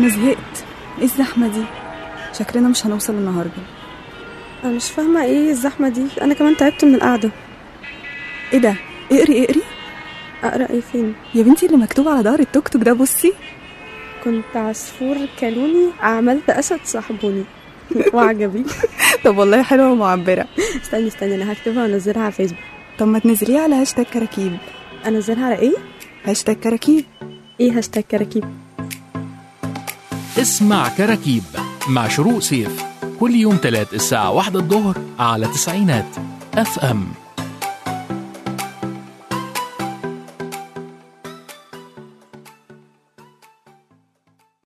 انا زهقت ايه الزحمه دي شكلنا مش هنوصل النهارده انا مش فاهمه ايه الزحمه دي انا كمان تعبت من القعده ايه ده اقري اقري اقرا ايه فين يا بنتي اللي مكتوب على ظهر التوك توك ده بصي كنت عصفور كلوني عملت اسد صاحبوني وعجبي طب والله حلوه ومعبره استني استني انا هكتبها وانزلها على فيسبوك طب ما تنزليها على هاشتاج كراكيب انزلها على ايه هاشتاج كراكيب ايه هاشتاج كراكيب اسمع كراكيب مع شروق سيف كل يوم تلات الساعة واحدة الظهر على تسعينات اف ام